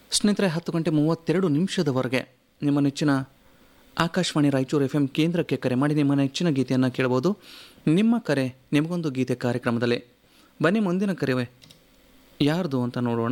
ಸ್ನೇಹಿತರೆ ಹತ್ತು ಗಂಟೆ ಮೂವತ್ತೆರಡು ನಿಮಿಷದವರೆಗೆ ನಿಮ್ಮ ನೆಚ್ಚಿನ ಆಕಾಶವಾಣಿ ರಾಯಚೂರು ಎಫ್ ಎಂ ಕೇಂದ್ರಕ್ಕೆ ಕರೆ ಮಾಡಿ ನಿಮ್ಮ ನೆಚ್ಚಿನ ಗೀತೆಯನ್ನು ಕೇಳಬಹುದು ನಿಮ್ಮ ಕರೆ ನಿಮಗೊಂದು ಗೀತೆ ಕಾರ್ಯಕ್ರಮದಲ್ಲಿ ಬನ್ನಿ ಮುಂದಿನ ಕರೆವೆ ಯಾರ್ದು ಅಂತ ನೋಡೋಣ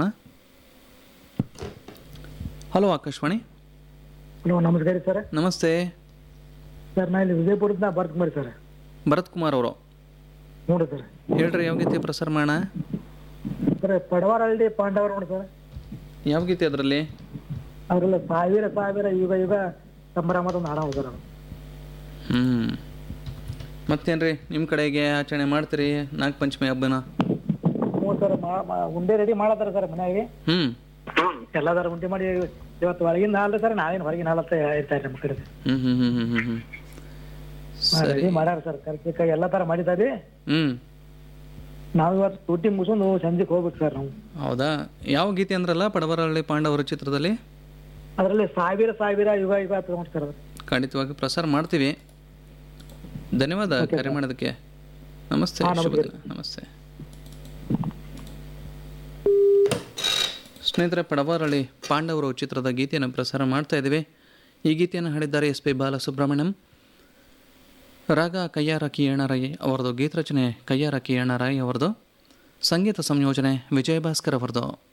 ಹಲೋ ಆಕಾಶವಾಣಿ ಹಲೋ ನಮಸ್ಕಾರ ಸರ್ ನಮಸ್ತೆ ಸರ್ ನಾ ಇಲ್ಲಿ ವಿಜಯಪುರದಿಂದ ಭರತ್ ಕುಮಾರ್ ಸರ್ ಭರತ್ ಕುಮಾರ್ ಅವರು ನೋಡ್ರಿ ಸರ್ ಹೇಳ್ರಿ ಯಾವ ಗೀತೆ ಪ್ರಸಾರ ಮಾಡೋಣ ಸರ್ ಪಡವಾರಹಳ್ಳಿ ಪಾಂಡವರು ನೋಡಿ ಸರ್ ಯಾವ ಗೀತೆ ಅದರಲ್ಲಿ ಅವರೆಲ್ಲ ಸಾವಿರ ಸಾವಿರ ಯುಗ ಯುಗ ಸಂಭ್ರಮದ ಒಂದು ಹಾಡ ಸರ್ ಅದು ಹ್ಞೂ ಮತ್ತೇನ್ರಿ ನಿಮ್ಮ ಕಡೆಗೆ ಆಚರಣೆ ಮಾಡ್ತೀರಿ ನಾಗ ಪಂಚಮಿ ಹಬ್ಬನ ಹ್ಞೂ ಸರ್ ಮಾ- ಮಾ- ಉಂಡೆ ರೆಡಿ ಮಾಡತ್ತಾರ ಸರ್ ಮನ್ಯಾಗೆ ಹ್ಞೂ ಎಲ್ಲದಾರ ಉಂಡೆ ಮಾಡಿ ಇವತ್ತು ಒಳಗಿಂದ ಹಾಲು ಸರ್ ನಾವೇನು ಹೊರಗಿನ ಹಾಲು ಅಂತ ಇರ್ತಾರೆ ನಮ್ಮ ಕಡೆ ಹ್ಞೂ ಹ್ಞೂ ಹ್ಞೂ ಹ್ಞೂ ಹ್ಞೂ ಹ್ಞೂ ಸರಿ ರೆಡಿ ಮಾಡ್ಯಾರ ಸರ್ ಕರ್ಕಿಕಾಯಿ ಎಲ್ಲ ತರ ಮಾಡಿದಾರಿ ಹ್ಞೂ ನಾವು ಇವತ್ತು ಶೂಟಿಂಗ್ ಮುಗಿಸ್ಕೊಂಡು ಸಂಜೆಗೆ ಹೋಗ್ಬೇಕು ಸರ್ ನಾವು ಹೌದಾ ಯಾವ ಗೀತೆ ಅಂದ್ರಲ್ಲ ಪಡವರಹಳ್ಳಿ ಪಾಂಡವರ ಚಿತ್ರದಲ್ಲಿ ಅದರಲ್ಲಿ ಸಾವಿರ ಸಾವಿರ ಯುಗ ಯುಗ ಅಂತ ನೋಡಿ ಸರ್ ಅದು ಖಂಡಿತವಾಗಿ ಪ್ರಸಾರ ಮಾಡ್ತೀವಿ ಧನ್ಯವಾದ ಕರೆ ಮಾಡೋದಕ್ಕೆ ನಮಸ್ತೆ ಹಾ, ಶುಭ ನಮಸ್ತೆ. ದಿನ. ನಮಸ್ತೆ ಸ್ನೇಹಿತರೆ ಪಡವರಳ್ಳಿ ಪಾಂಡವರು ಚಿತ್ರದ ಗೀತೆಯನ್ನು ಪ್ರಸಾರ ಮಾಡ್ತಾ ಇದ್ದೀವಿ ಈ ಗೀತೆಯನ್ನು ಹಾಡಿದ್ದಾರೆ ಎಸ್ ಪಿ ಬಾಲಸುಬ್ರಹ್ಮಣ್ಯಂ ರಾಗ ಕಯ್ಯಾರ ಕಿಯಣ್ಣರಾಯಿ ಅವರದು ಗೀತರಚನೆ ಕಯ್ಯಾರ ಕಿಯಣ್ಣರಾಯಿ ಅವರದು ಸಂಗೀತ ಸಂಯೋಜನೆ ವಿಜಯ ಭಾಸ್ಕರ್ ಅವರದು